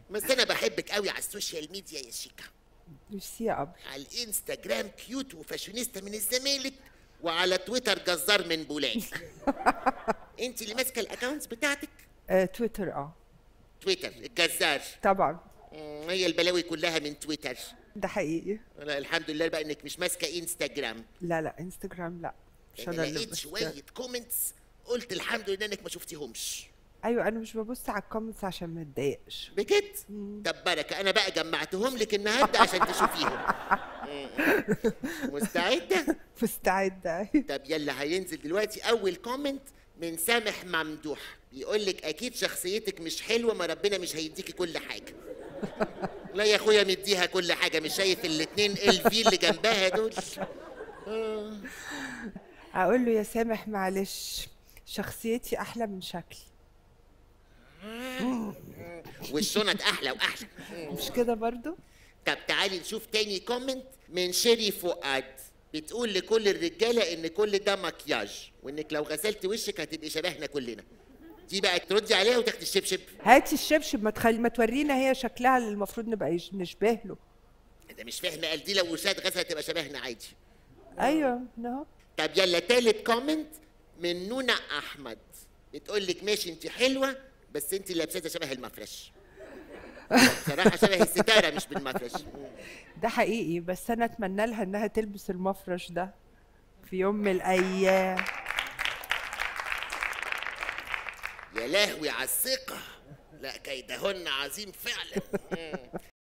بس انا بحبك قوي على السوشيال ميديا يا شيكا ميرسي يا قبر على الانستجرام كيوت وفاشونيستا من الزمالك وعلى تويتر جزار من بولاد انت اللي ماسكه الاكونتس بتاعتك آه، تويتر اه تويتر الجزار طبعا مم، هي البلاوي كلها من تويتر ده حقيقي لا الحمد لله بقى انك مش ماسكه انستجرام لا لا انستجرام لا مش انا انا اللي لقيت بس شويه كومنتس قلت الحمد لله انك ما شفتيهمش ايوه انا مش ببص على الكومنتس عشان ما اتضايقش بجد طب بركه انا بقى جمعتهم لك النهارده عشان تشوفيهم مم. مستعده مستعده طب يلا هينزل دلوقتي اول كومنت من سامح ممدوح بيقول لك اكيد شخصيتك مش حلوه ما ربنا مش هيديكي كل حاجه لا يا اخويا مديها كل حاجه مش شايف الاتنين ال في اللي جنبها دول اقول له يا سامح معلش شخصيتي احلى من شكلي والشنط احلى واحلى مش كده برضو طب تعالي نشوف تاني كومنت من شيري فؤاد بتقول لكل الرجاله ان كل ده مكياج وانك لو غسلت وشك هتبقي شبهنا كلنا دي بقى تردي عليها وتاخدي الشبشب هاتي الشبشب ما تخلي ما تورينا هي شكلها اللي المفروض نبقى يش- نشبه له ده مش فاهم قال دي لو وشها اتغسلت تبقى شبهنا عادي ايوه اهو طب يلا تالت كومنت من نونا احمد بتقول لك ماشي انت حلوه بس انت لابسه شبه المفرش صراحه شبه الستاره مش بالمفرش ده حقيقي بس انا اتمنى لها انها تلبس المفرش ده في يوم من الايام يا لهوي على الثقه لا كيدهن عظيم فعلا مم.